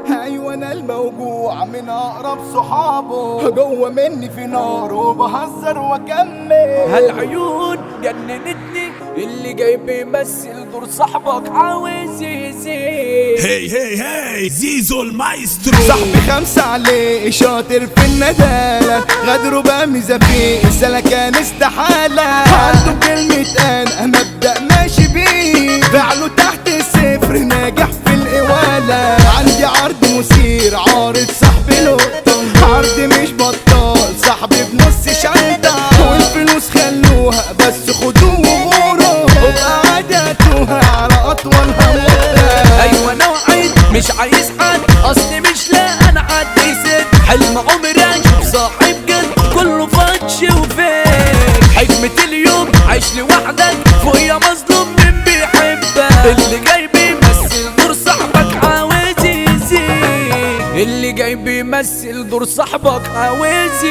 ايوه انا الموجوع من اقرب صحابه جوه مني في نار وبهزر واكمل هالعيون جننتني اللي جاي بيمثل دور صاحبك عاوز يزيد هي هي هي زيزو المايسترو صاحبي خمسة عليه شاطر في الندالة غدره بقى ميزافيه سلكان استحالة عنده كلمة انا مبدأ ماشي بيه فعله تحت الصفر ناجح في القوالة عندي عرض مثير عارض صاحبي لقطة عرض مش بطال صاحبي بنص شنطة والفلوس خلوها بس خدوه وغوروا وقعدتوها على أطولها مدة ايوه انا وعيد مش عايز حد اصلي مش لا انا حد يسد حلم عمري اشوف صاحب جد كله فتش وفيك حكمة اليوم عيش لوحدك فوقيا مظلوم من بيحبك اللي جاي بيمثل دور صاحبك عاوز يزيد اللي جاي بيمثل دور صاحبك عاوز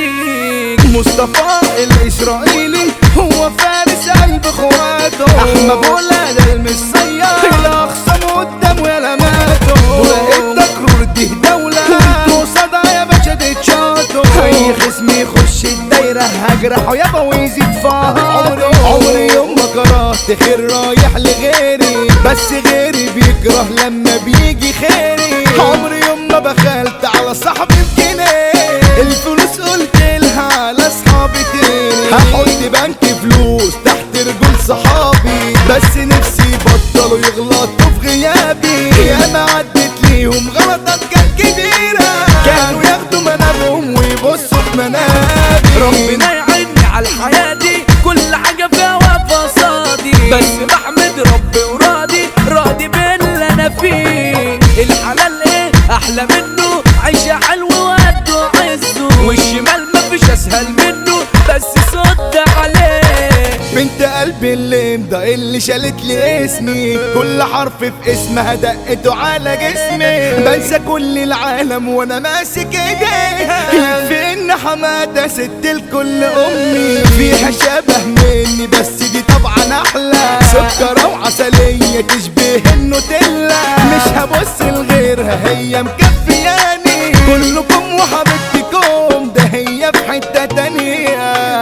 يزيد مصطفى الإسرائيلي هو فارس قلب اخواته احمد ولاد المصية الاخصم قدامه يا لماته ولقيت تكرر دي دولة وانتو صدى يا باشا تتشاطوا اي خصم يخش الدايرة هجرحه يابا ويزيد فهاته عمري يوم ما كرهت خير رايح لغيري بس غيري بيكره لما بيجي خيري عمري يوم ما بخلت على صاحبي بجنيه الفلوس قلت لها على اصحابي تاني هحط بنك فلوس تحت رجول صحابي بس نفسي بطلوا يغلطوا في غيابي يا ما عدت ليهم غلطات كانت كبيرة كانوا ياخدوا منابهم ويبصوا في منابي ربنا يعيني على الحياة دي كل حاجة فيها واقفة قصادي بس بحمد ربي وراضي راضي باللي أنا فيه الحلال إيه أحلى منه عيشة حلوة وقده عزه والشمال مفيش أسهل منه بس صد عليه بنت قلبي اللي مضى اللي شالت لي اسمي كل حرف في اسمها دقته على جسمي بنسى كل العالم وانا ماسك ايديها يكفي ان حماتة ست الكل امي فيها شبه مني بس دي طبعا احلى سكرة وعسلية تشبه النوتيلا مش هبص لغيرها هي مكفياني كلكم وحبيبتكم ده هي في حتة تانية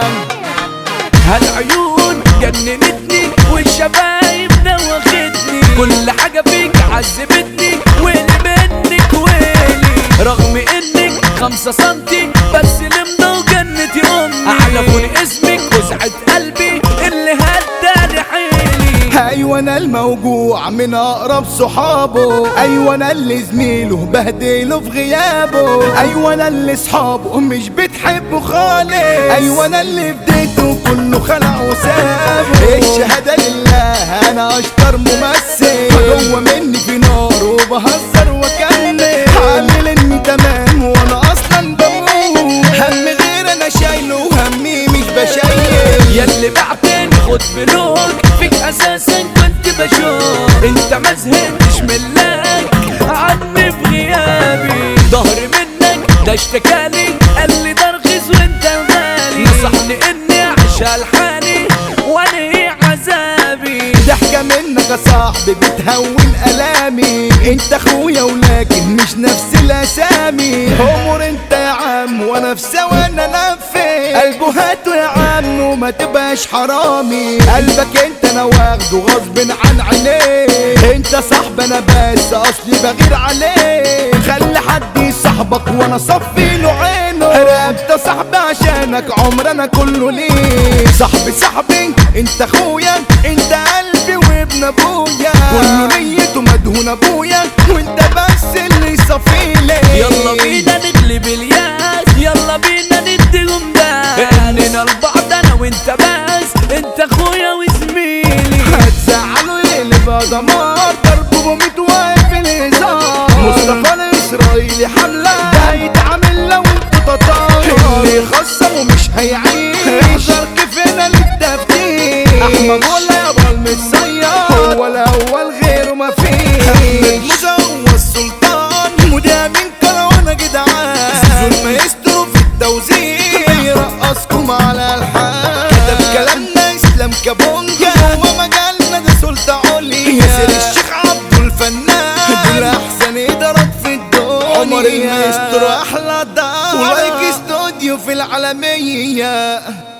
هالعيون جننتني والشبايب واخدني كل حاجة فيك عذبتني واللي منك ويلي رغم انك خمسة سنتي بس لمنا وجنتي امي اعلى اسمك وسعة قلبي اللي هداني حيلي ايوه انا الموجوع من اقرب صحابه ايوه انا اللي زميله بهدله في غيابه ايوه انا اللي صحابه مش بتحبه خالص ايوه انا اللي فديته كله خلع وسابه الشهاده لله انا اشطر ممثل جوه مني في نار وبهزر واكمل عامل اني تمام وانا اصلا بموت هم غير انا شايله وهمي مش بشيل ياللي بعتني خد بلوك فيك اساسا كنت بشوف انت ما زهقتش من لك عني في غيابي ظهري منك ده اشتكالي قال لي ده رخيص وانت غالي نصحني اني اعيش لحالي وانهي عذابي ضحكة منك يا صاحبي بتهون ألامي انت اخويا ولكن مش نفس الأسامي عمر انت يا عم وانا في ثواني انفذ قلبه هاته يا عم وما تبقاش حرامي قلبك انت انا واخده غصب عن عينيه انت صاحب انا بس اصلي بغير عليه خلي حد يصاحبك وانا صفي له عينه رقبت صاحبي عشانك عمر انا كله ليه صاحبي صاحبي انت اخويا انت قلبي وابن ابويا كله نيته مدهون ابويا وانت بس اللي صفي لي يلا بينا نغلب الياس يلا بينا نديهم ده اننا البعض انا وانت بس انت اخويا وزميلي هتزعلوا اللي بقى دمار ضربه بميت واقف في الهزار مصطفى الاسرائيلي حمله ده هيتعامل لو انت تطار اللي يخصم ومش هيعيش احذر كيفنا للتفتيش احمد ولا يابا المتصير هو الاول غيره ما فيش احمد موسى هو السلطان مدام كلا وانا جدعان زول مايسترو في التوزيع يرقصكم على الحال كتب كلامنا اسلام كابونجا هو مجالنا ده سلطة عليا ياسر الشيخ عبد الفنان دول احسن ادارات في الدنيا عمر المستر احلى دار ولايك استوديو في العالمية